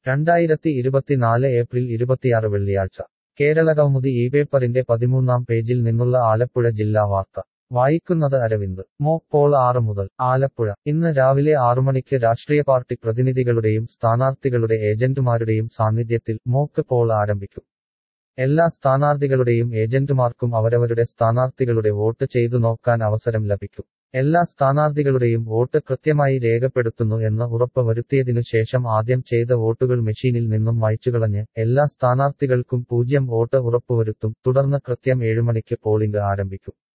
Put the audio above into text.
രണ്ടായിരത്തി ഇരുപത്തിനാല് ഏപ്രിൽ ഇരുപത്തിയാറ് വെള്ളിയാഴ്ച കേരള കൗമുദി ഈ പേപ്പറിന്റെ പതിമൂന്നാം പേജിൽ നിന്നുള്ള ആലപ്പുഴ ജില്ലാ വാർത്ത വായിക്കുന്നത് അരവിന്ദ് മോക്ക് പോൾ ആറ് മുതൽ ആലപ്പുഴ ഇന്ന് രാവിലെ ആറുമണിക്ക് രാഷ്ട്രീയ പാർട്ടി പ്രതിനിധികളുടെയും സ്ഥാനാർത്ഥികളുടെ ഏജന്റുമാരുടെയും സാന്നിധ്യത്തിൽ മോക്ക് പോൾ ആരംഭിക്കും എല്ലാ സ്ഥാനാർത്ഥികളുടെയും ഏജന്റുമാർക്കും അവരവരുടെ സ്ഥാനാർത്ഥികളുടെ വോട്ട് ചെയ്തു നോക്കാൻ അവസരം ലഭിക്കും എല്ലാ സ്ഥാനാർത്ഥികളുടെയും വോട്ട് കൃത്യമായി രേഖപ്പെടുത്തുന്നു എന്ന് ഉറപ്പ് വരുത്തിയതിനു ശേഷം ആദ്യം ചെയ്ത വോട്ടുകൾ മെഷീനിൽ നിന്നും മായ്ച്ചുകളഞ്ഞ് എല്ലാ സ്ഥാനാർത്ഥികൾക്കും പൂജ്യം വോട്ട് ഉറപ്പുവരുത്തും തുടർന്ന് കൃത്യം ഏഴുമണിക്ക് പോളിംഗ് ആരംഭിക്കും